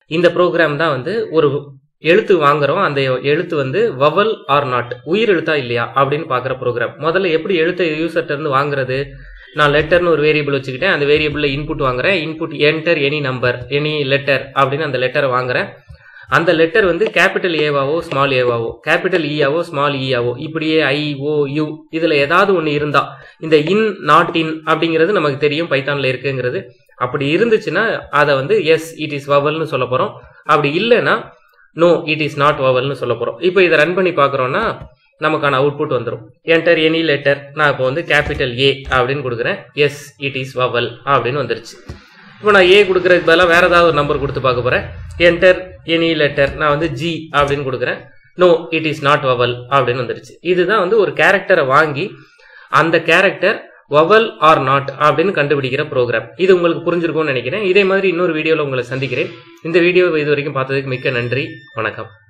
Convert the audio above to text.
இந்த ப்ரோக்ராம் தான் வந்து ஒரு எழுத்து வாங்குறோம் அந்த எழுத்து வந்து வவல் ஆர் நாட் உயிர் எழுத்தா இல்லையா அப்படின்னு பார்க்குற ப்ரோக்ராம் முதல்ல எப்படி எழுத்தை யூசர்ட்ட இருந்து வாங்குறது நான் லெட்டர்னு ஒரு வேரியபிள் வச்சுக்கிட்டேன் அந்த வேரியபிளில் இன்புட் வாங்குறேன் input enter any number any letter அப்படின்னு அந்த லெட்டரை வாங்குறேன் அந்த லெட்டர் வந்து கேபிட்டல் ஏவாவோ ஸ்மால் ஏவாவோ கேபிட்டல் ஈயாவோ ஸ்மால் ஈயாவோ இப்படியே ஐ ஓ யூ இதில் ஏதாவது ஒன்று இருந்தா இந்த இன் நாட் இன் அப்படிங்கிறது நமக்கு தெரியும் பைத்தானில் இருக்குங்கிறது அப்படி இருந்துச்சுன்னா அதை வந்து எஸ் இட் இஸ் வவல்னு சொல்ல போகிறோம் அப்படி இல்லைன்னா நோ இட் இஸ் நாட் வவல்னு சொல்ல போகிறோம் இப்போ இதை ரன் பண்ணி பார்க்குறோன்னா நமக்கான அவுட்புட் வந்துடும் என்டர் எனி லெட்டர் நான் இப்போ வந்து கேபிட்டல் ஏ அப்படின்னு கொடுக்குறேன் எஸ் இட் இஸ் வவல் அப்படின்னு வந்துருச்சு இப்போ நான் ஏ கொடுக்குறதுக்கு பதிலாக வேற ஏதாவது ஒரு நம்பர் கொடுத்து பார்க்க போகிறேன் என்டர் எனி லெட்டர் நான் வந்து ஜி அப்படின்னு கொடுக்குறேன் no it is not vowel அப்படின்னு வந்துருச்சு இதுதான் வந்து ஒரு கேரக்டரை வாங்கி அந்த கேரக்டர் வவல் ஆர் நாட் அப்படின்னு கண்டுபிடிக்கிற ப்ரோக்ராம் இது உங்களுக்கு புரிஞ்சிருக்கும்னு நினைக்கிறேன் இதே மாதிரி இன்னொரு வீடியோவில் உங்களை சந்திக்கிறேன் இந்த வீடியோ இது வரைக்கும் பார்த்ததுக்கு மிக்க நன்றி வணக்கம்